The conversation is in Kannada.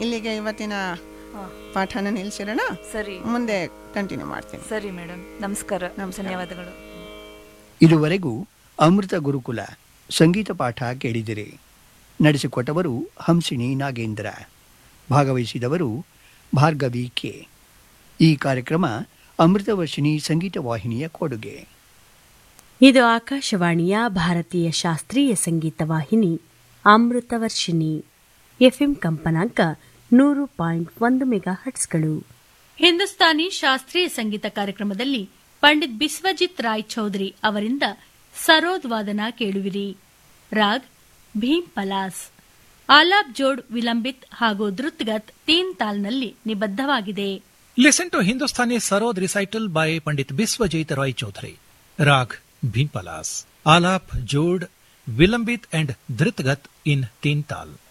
ಇಲ್ಲಿಗೆ ಇವತ್ತಿನ ಹಾ. ಪಾಠನ ನಿಲ್ಸಿರೋಣ ಸರಿ ಮುಂದೆ ಕಂಟಿನ್ಯೂ ಮಾಡ್ತೀನಿ ಸರಿ ಮೇಡಮ್ ನಮಸ್ಕಾರ ನಮಸ್ಕಾರ. ಧನ್ಯವಾದಗಳು ಇದುವರೆಗೂ ಅಮೃತ ಗುರುಕುಲ ಸಂಗೀತ ಪಾಠ ಕೇಳಿದಿರಿ ನಡೆಸಿಕೊಟ್ಟವರು ಹಂಸಿನಿ ನಾಗೇಂದ್ರ ಭಾಗವಹಿಸಿದವರು ಭಾರ್ಗವಿ ಕೆ ಈ ಕಾರ್ಯಕ್ರಮ ಅಮೃತವರ್ಷಿಣಿ ಸಂಗೀತ ವಾಹಿನಿಯ ಕೊಡುಗೆ ಇದು ಆಕಾಶವಾಣಿಯ ಭಾರತೀಯ ಶಾಸ್ತ್ರೀಯ ಸಂಗೀತ ವಾಹಿನಿ ಅಮೃತವರ್ಷಿಣಿ ಎಫ್ಎಂ ಕಂಪನಾಂಕ ನೂರು ಪಾಯಿಂಟ್ ಒಂದು ಮೆಗಾ ಹಟ್ಸ್ಗಳು ಹಿಂದೂಸ್ತಾನಿ ಶಾಸ್ತ್ರೀಯ ಸಂಗೀತ ಕಾರ್ಯಕ್ರಮದಲ್ಲಿ ಪಂಡಿತ್ ಬಿಸ್ವಜಿತ್ ರಾಯ್ ಚೌಧರಿ ಅವರಿಂದ ಸರೋದ್ ವಾದನ ಕೇಳುವಿರಿ ರಾಗ್ ಭೀಮ್ ಪಲಾಸ್ ಆಲಾಪ್ ಜೋಡ್ ವಿಲಂಬಿತ್ ಹಾಗೂ ಧೃತ್ಗತ್ ತೀನ್ ತಾಲ್ನಲ್ಲಿ ನಿಬದ್ಧವಾಗಿದೆ Listen to Hindustani Sarod recital by Pandit Biswajit Roy Chaudhary. Rag Bhimpalas. Alap, Jod, Vilambit and Dhritgat in Tintal.